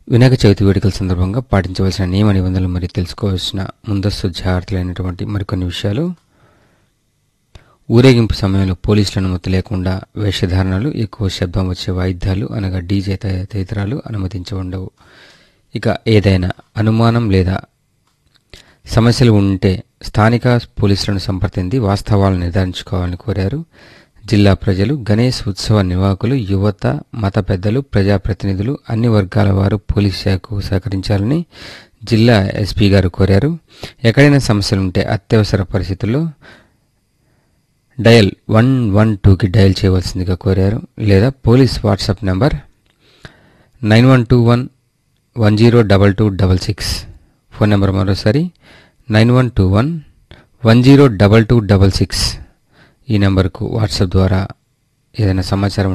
వినాయక చవితి వేడుకల సందర్భంగా పాటించవలసిన నియమ నిబంధనలు మరియు తెలుసుకోవాల్సిన ముందస్తు జాగ్రత్తలైనటువంటి మరికొన్ని విషయాలు ఊరేగింపు సమయంలో పోలీసుల అనుమతి లేకుండా వేషధారణలు ఎక్కువ శబ్దం వచ్చే వాయిద్యాలు అనగా డీజే తదితర తదితరాలు అనుమతించబడవు ఇక ఏదైనా అనుమానం లేదా సమస్యలు ఉంటే స్థానిక పోలీసులను సంప్రదించి వాస్తవాలను నిర్ధారించుకోవాలని కోరారు జిల్లా ప్రజలు గణేష్ ఉత్సవ నిర్వాహకులు యువత మత పెద్దలు ప్రజాప్రతినిధులు అన్ని వర్గాల వారు పోలీస్ శాఖకు సహకరించాలని జిల్లా ఎస్పీ గారు కోరారు ఎక్కడైనా సమస్యలు ఉంటే అత్యవసర పరిస్థితుల్లో డయల్ వన్ వన్ టూకి డయల్ చేయవలసిందిగా కోరారు లేదా police WhatsApp number nine one two one one zero double two double six phone number మరోసారి nine one two one one zero double two double six ఈ నెంబర్కు వాట్సాప్ ద్వారా ఏదైనా సమాచారం